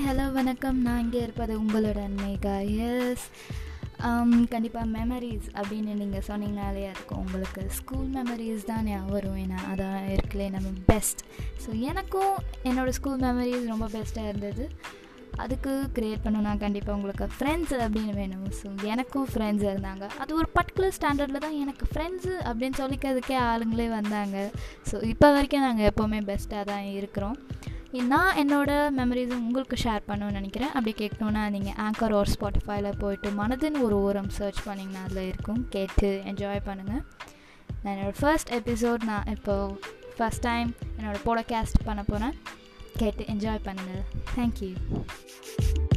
hello வணக்கம் நான் இங்கே இருப்பது உங்களோட மேகா எஸ் கண்டிப்பாக மெமரிஸ் அப்படின்னு நீங்கள் சொன்னீங்கனாலே இருக்கும் உங்களுக்கு ஸ்கூல் மெமரிஸ் தான் ஞாபகம் வரும் ஏன்னா அதான் இருக்கலே நம்ம பெஸ்ட் ஸோ எனக்கும் என்னோடய ஸ்கூல் மெமரிஸ் ரொம்ப பெஸ்ட்டாக இருந்தது அதுக்கு க்ரியேட் பண்ணணும்னா கண்டிப்பாக உங்களுக்கு ஃப்ரெண்ட்ஸ் அப்படின்னு வேணும் ஸோ எனக்கும் ஃப்ரெண்ட்ஸ் இருந்தாங்க அது ஒரு பர்டிகுலர் ஸ்டாண்டர்டில் தான் எனக்கு ஃப்ரெண்ட்ஸு அப்படின்னு சொல்லிக்கிறதுக்கே ஆளுங்களே வந்தாங்க ஸோ இப்போ வரைக்கும் நாங்கள் எப்போவுமே பெஸ்ட்டாக தான் இருக்கிறோம் நான் என்னோடய மெமரிஸை உங்களுக்கு ஷேர் பண்ணணும்னு நினைக்கிறேன் அப்படி கேட்கணுன்னா நீங்கள் ஆங்கர் ஒரு ஸ்பாட்டிஃபைல போயிட்டு மனதின் ஒரு ஓரம் சர்ச் பண்ணிங்கன்னா அதில் இருக்கும் கேட்டு என்ஜாய் பண்ணுங்கள் நான் என்னோடய ஃபர்ஸ்ட் எபிசோட் நான் இப்போது ஃபஸ்ட் டைம் என்னோடய போடகாஸ்ட் பண்ண போகிறேன் கேட்டு என்ஜாய் பண்ணுங்கள் தேங்க்யூ